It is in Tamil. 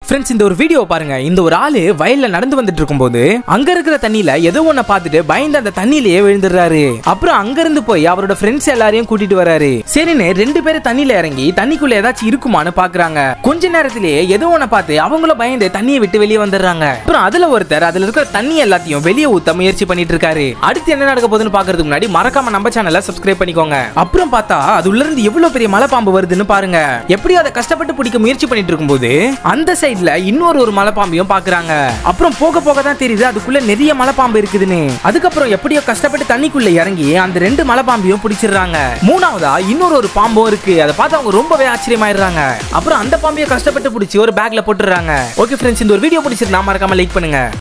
ஃப்ரெண்ட்ஸ் இந்த ஒரு வீடியோ பாருங்க இந்த ஒரு ஆளு வயல்ல நடந்து வந்துட்டு இருக்கும்போது அங்க இருக்கிற தண்ணியில ஏதோ ஒண்ண பார்த்துட்டு பயந்து அந்த தண்ணியிலேயே விழுந்துடுறாரு அப்புறம் அங்க இருந்து போய் அவரோட ஃப்ரெண்ட்ஸ் எல்லாரையும் கூட்டிட்டு வராரு சரின்னு ரெண்டு பேரும் தண்ணியில இறங்கி தண்ணிக்குள்ள ஏதாச்சும் இருக்குமான்னு பாக்குறாங்க கொஞ்ச நேரத்திலேயே ஏதோ ஒண்ண பார்த்து அவங்களும் பயந்து தண்ணியை விட்டு வெளியே வந்துடுறாங்க அப்புறம் அதுல ஒருத்தர் அதுல இருக்கிற தண்ணி எல்லாத்தையும் வெளியே ஊத்த முயற்சி பண்ணிட்டு இருக்காரு அடுத்து என்ன நடக்க போகுதுன்னு பாக்குறதுக்கு முன்னாடி மறக்காம நம்ம சேனலை சப்ஸ்கிரைப் பண்ணிக்கோங்க அப்புறம் பார்த்தா அது உள்ள இருந்து எவ்வளவு பெரிய மலைப்பாம்பு வருதுன்னு பாருங்க எப்படி அதை கஷ்டப்பட்டு பிடிக்க முயற்சி பண்ணிட்டு இருக்கும்போது அந்த சைடுல இன்னொரு ஒரு மலைப்பாம்பையும் பாக்குறாங்க அப்புறம் போக போக தான் தெரியுது அதுக்குள்ள நிறைய மலைப்பாம்பு இருக்குதுன்னு அதுக்கப்புறம் எப்படியோ கஷ்டப்பட்டு தண்ணிக்குள்ள இறங்கி அந்த ரெண்டு மலைப்பாம்பையும் பிடிச்சிடுறாங்க மூணாவதா இன்னொரு ஒரு பாம்பும் இருக்கு அதை பார்த்து அவங்க ரொம்பவே ஆச்சரியமாயிடுறாங்க அப்புறம் அந்த பாம்பையும் கஷ்டப்பட்டு பிடிச்சி ஒரு பேக்ல போட்டுறாங்க ஓகே ஃப்ரெண்ட்ஸ் இந்த ஒரு வீடியோ பிடிச்சிருந்தா மறக்காம லைக் பண்ணுங்க